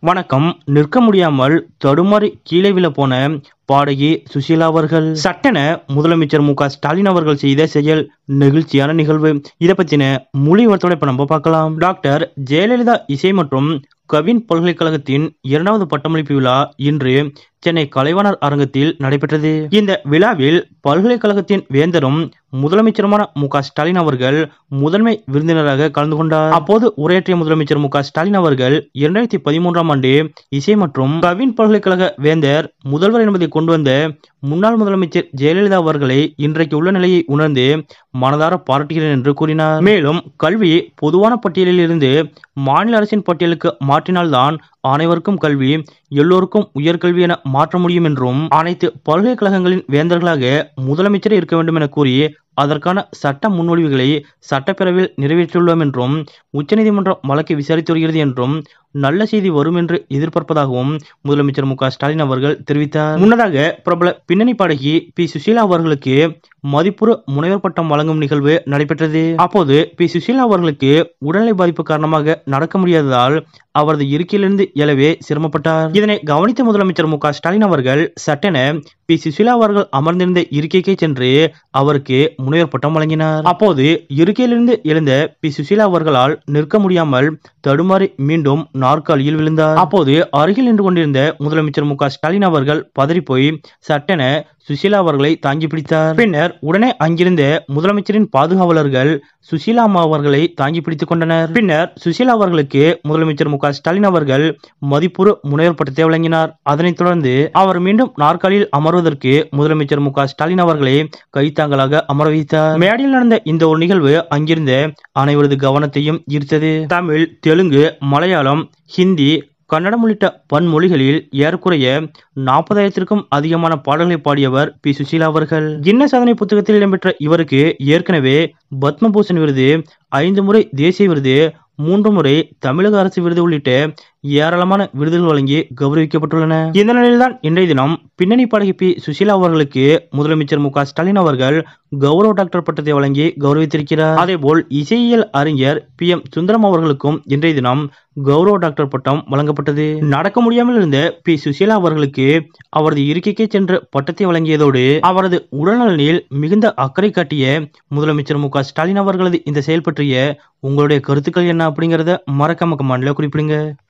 வணக்கம் நிற்க முடியாமல் தடுமாறி கீழே விழ போன பாடகி சுசீலா அவர்கள் சட்டென முதலமைச்சர் மு க ஸ்டாலின் அவர்கள் செய்த செயல் நெகிழ்ச்சியான நிகழ்வு இதை பத்தின முழு விவரத்தோட இப்ப நம்ம பார்க்கலாம் டாக்டர் ஜெயலலிதா இசை மற்றும் கவின் பல்கலைக்கழகத்தின் இரண்டாவது பட்டமளிப்பு விழா இன்று சென்னை கலைவாணர் அரங்கத்தில் நடைபெற்றது இந்த விழாவில் பல்கலைக்கழகத்தின் வேந்தரும் முதலமைச்சருமான மு க ஸ்டாலின் அவர்கள் முதன்மை விருந்தினராக கலந்து கொண்டார் அப்போது உரையாற்றிய முதலமைச்சர் மு க ஸ்டாலின் அவர்கள் இரண்டாயிரத்தி பதிமூன்றாம் ஆண்டு இசை மற்றும் கவின் பல்கலைக்கழக வேந்தர் முதல்வர் என்பதை கொண்டு வந்த முன்னாள் முதலமைச்சர் ஜெயலலிதா அவர்களை இன்றைக்கு உள்ள நிலையை உணர்ந்து மனதார பாராட்டுகிறேன் என்று கூறினார் மேலும் கல்வி பொதுவான பட்டியலில் இருந்து மாநில அரசின் பட்டியலுக்கு மாற்றினால்தான் அனைவருக்கும் கல்வி எல்லோருக்கும் உயர்கல்வி என மாற்ற முடியும் என்றும் அனைத்து பல்கலைக்கழகங்களின் வேந்தர்களாக முதலமைச்சரே இருக்க வேண்டும் என கூறி அதற்கான சட்ட முன்மொழிவுகளை சட்டப்பேரவையில் நிறைவேற்றியுள்ளோம் என்றும் உச்சநீதிமன்றம் வழக்கை விசாரித்து வருகிறது என்றும் நல்ல செய்தி வரும் என்று எதிர்பார்ப்பதாகவும் முதலமைச்சர் மு க ஸ்டாலின் அவர்கள் தெரிவித்தார் முன்னதாக பிரபல பின்னணி பாடகி பி சுசீலா அவர்களுக்கு மதிப்புறு முனைவர் பட்டம் வழங்கும் நிகழ்வு நடைபெற்றது அப்போது பி சுசீலா அவர்களுக்கு உடல்நிலை பாதிப்பு காரணமாக நடக்க முடியாததால் அவரது இருக்கையிலிருந்து எழவே சிரமப்பட்டார் இதனை கவனித்த முதலமைச்சர் மு க ஸ்டாலின் அவர்கள் சட்டென பி சுசீலா அவர்கள் அமர்ந்திருந்த இருக்கைக்கே சென்று அவருக்கு முனைவர் பட்டம் வழங்கினார் அப்போது இருக்கையிலிருந்து எழுந்த பி சுசீலா அவர்களால் நிற்க முடியாமல் தடுமாறி மீண்டும் நாற்காலியில் விழுந்தார் அப்போது அருகில் நின்று கொண்டிருந்த முதலமைச்சர் மு க ஸ்டாலின் அவர்கள் பதறிப்போய் சட்டென சுசீலா அவர்களை தாங்கி பிடித்தார் பின்னர் உடனே அங்கிருந்த முதலமைச்சரின் பாதுகாவலர்கள் சுசீலா அம்மா அவர்களை தாங்கி பிடித்துக் கொண்டனர் பின்னர் சுசீலா அவர்களுக்கு முதலமைச்சர் மு க ஸ்டாலின் அவர்கள் மதிப்புறு முனைவர் பட்டத்தை வழங்கினார் அதனைத் தொடர்ந்து அவர் மீண்டும் நாற்காலியில் அமர்வதற்கு முதலமைச்சர் மு க ஸ்டாலின் அவர்களை கைத்தாங்கலாக அமர வைத்தார் மேடையில் நடந்த இந்த ஒரு நிகழ்வு அங்கிருந்த அனைவரது கவனத்தையும் ஈர்த்தது தமிழ் தெலுங்கு மலையாளம் ஹிந்தி கன்னடம் உள்ளிட்ட பன்மொழிகளில் ஏறக்குறைய நாற்பதாயிரத்திற்கும் அதிகமான பாடல்களை பாடியவர் பி சுசீலா அவர்கள் கின்ன சாதனை புத்தகத்தில் இடம்பெற்ற இவருக்கு ஏற்கனவே பத்மபூஷன் விருது ஐந்து முறை தேசிய விருது மூன்று முறை தமிழக அரசு விருது உள்ளிட்ட ஏராளமான விருதுகள் வழங்கி கௌரவிக்கப்பட்டுள்ளன இந்த நிலையில்தான் இன்றைய தினம் பின்னணி பாடகி பி சுசீலா அவர்களுக்கு முதலமைச்சர் மு க ஸ்டாலின் அவர்கள் கௌரவ டாக்டர் பட்டத்தை வழங்கி கௌரவித்திருக்கிறார் அதேபோல் இசையியல் அறிஞர் பி எம் சுந்தரம் அவர்களுக்கும் இன்றைய தினம் கௌரவ டாக்டர் பட்டம் வழங்கப்பட்டது நடக்க முடியாமல் இருந்த பி சுசீலா அவர்களுக்கு அவரது இருக்கைக்கே சென்று பட்டத்தை வழங்கியதோடு அவரது உடல்நலனில் மிகுந்த அக்கறை காட்டிய முதலமைச்சர் மு க ஸ்டாலின் அவர்களது இந்த செயல் பற்றிய உங்களுடைய கருத்துக்கள் என்ன அப்படிங்கறத மறக்காம கமெண்ட்ல குறிப்பிடுங்க